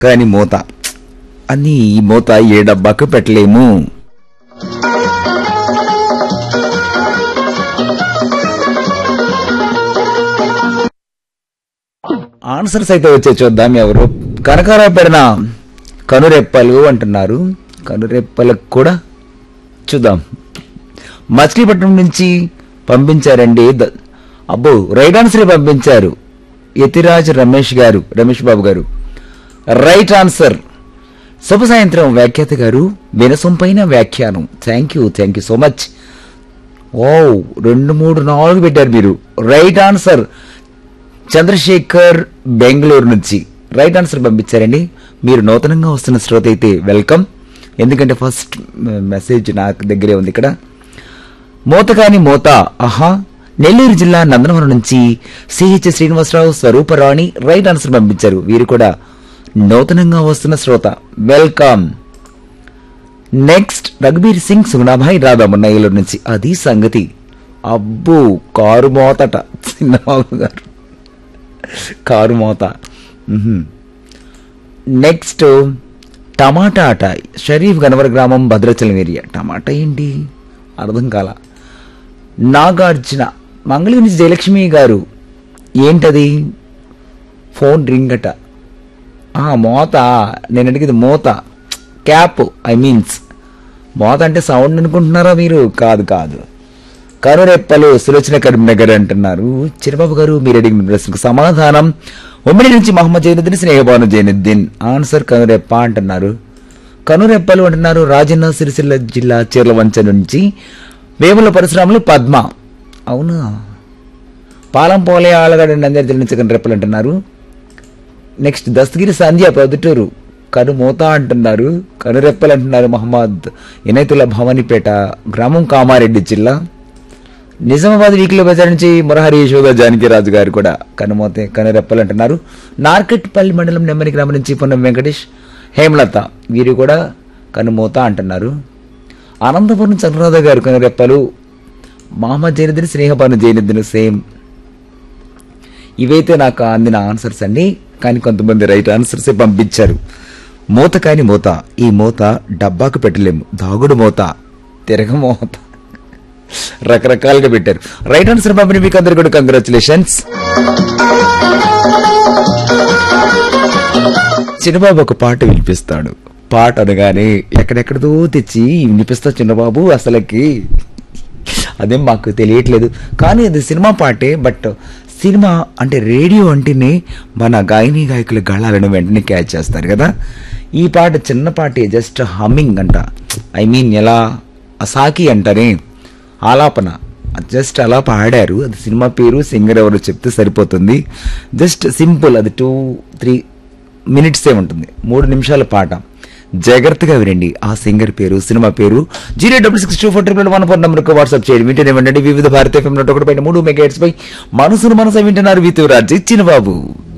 కానీ మూత అని ఈ మూత ఏ డబ్బాకు పెట్టలేము ఆన్సర్స్ అయితే వచ్చే చూద్దాం ఎవరు కనకారావు పెడిన కనురెప్పలు అంటున్నారు కనురెప్పలకు కూడా చూద్దాం మచిలీపట్నం నుంచి పంపించారండి ద- అబ్బో రైట్ ఆన్సర్ పంపించారు యతిరాజ్ రమేష్ గారు రమేష్ బాబు గారు రైట్ ఆన్సర్ శుభ సాయంత్రం వ్యాఖ్యాత గారు వినసొంపైన వ్యాఖ్యానం thank you thank you so much ఓ రెండు మూడు నాలుగు పెట్టారు మీరు రైట్ ఆన్సర్ చంద్రశేఖర్ బెంగళూరు నుంచి రైట్ ఆన్సర్ పంపించారండి మీరు నూతనంగా వస్తున్న శ్రోత అయితే వెల్కమ్ ఎందుకంటే ఫస్ట్ మెసేజ్ నాకు దగ్గరే ఉంది ఇక్కడ మోతకాని మోత ఆహా నెల్లూరు జిల్లా నందనవరం నుంచి CH Srinivasarao Swaruparani right answer పంపించారు వీరు కూడా నూతనంగా వస్తున్న శ్రోత వెల్కమ్ నెక్స్ట్ రఘుబీర్ సింగ్ సుగుణాభాయ్ రాధామన్న ఏలూరు నుంచి అది సంగతి అబ్బో కారు మోతట చిన్నబాబు గారు కారు మోత మ్హూ. నెక్స్ట్ టమాటా అట షరీఫ్ గనవర గ్రామం భద్రాచలం ఏరియా టమాటా ఏంటి అర్థం కాల నాగార్జున మంగళగిరి నుంచి జయలక్ష్మి గారు ఏంటది ఫోన్ రింగ్ అట ఆ, మోత నేను అడిగేది మోత క్యాప్ ఐ మీన్స్ మోత అంటే సౌండ్ అనుకుంటున్నారా మీరు కాదు కాదు కనురెప్పలు సులోచన కరీంనగర్ అంటున్నారు చిరబాబు గారు మీరు అడిగిన ప్రశ్నకు సమాధానం ఉమ్మడి నుంచి మహమ్మద్ జైనుద్దీన్ స్నేహబాను జైనుద్దీన్ ఆన్సర్ కనురెప్ప అంటున్నారు కనురెప్పలు అంటున్నారు రాజన్న సిరిసిల్ల జిల్లా చీర్లవంచ నుంచి వేముల పరిశ్రమలు పద్మ అవునా పాలం పోలే ఆలగడ నందరి జిల్లా నుంచి కనురెప్పలు అంటున్నారు నెక్స్ట్ దస్తగిరి సంధ్య ప్రొద్దుటూరు కను మూత అంటున్నారు కనురెప్పలు అంటున్నారు మహమ్మద్ ఇనైతుల భవానీపేట గ్రామం కామారెడ్డి జిల్లా నిజామాబాద్ వీక్లీ బజార్ నుంచి మురహరి యశోద జానకిరాజు గారు కూడా కనుమోతే కనురెప్పలు అంటున్నారు నార్కెట్పల్లి మండలం నెమ్మని గ్రామం నుంచి పొన్నం వెంకటేష్ హేమలత వీరు కూడా కనుమూత అంటున్నారు అనంతపురం చంద్రరాధ గారు కనురెప్పలు మహమ్మద్ జైనుద్దీన్ స్నేహపాను జైనుద్దీన్ సేమ్ ఇవైతే నాకు అందిన ఆన్సర్స్ అండి కానీ కొంతమంది రైట్ ఆన్సర్స్ పంపించారు మూత కాని మూత ఈ మూత డబ్బాకు పెట్టలేము దాగుడు మూత తిరగ మూత రకరకాలుగా పెట్టారు రైట్ ఆన్సర్ పంపిణీ మీకు అందరు కూడా కంగ్రాచులేషన్స్ చిన్నబాబు ఒక పాట వినిపిస్తాడు పాట అనగానే ఎక్కడెక్కడదో తెచ్చి వినిపిస్తా చిన్నబాబు అసలకి అదేం మాకు తెలియట్లేదు కానీ అది సినిమా పాటే బట్ సినిమా అంటే రేడియో అంటేనే మన గాయని గాయకుల గళాలను వెంటనే క్యాచ్ చేస్తారు కదా ఈ పాట చిన్న పాటే జస్ట్ హమ్మింగ్ అంట ఐ మీన్ ఎలా అసాకి అంటారే ఆలాపన జస్ట్ అలా పాడారు అది సినిమా పేరు సింగర్ ఎవరు చెప్తే సరిపోతుంది జస్ట్ సింపుల్ అది టూ త్రీ మినిట్సే ఉంటుంది మూడు నిమిషాల పాట జాగ్రత్తగా వినండి ఆ సింగర్ పేరు సినిమా పేరు zero double six two four triple one four నెంబర్కి వాట్సాప్ చేయండి వింటూనే వినండి వివిధ భారతీయ ఫిల్మ్ ఒకటి పైన మూడు మెగా పై మనసును మనసు వింటున్నారు వితు రాజ్ ఇచ్చిన బాబు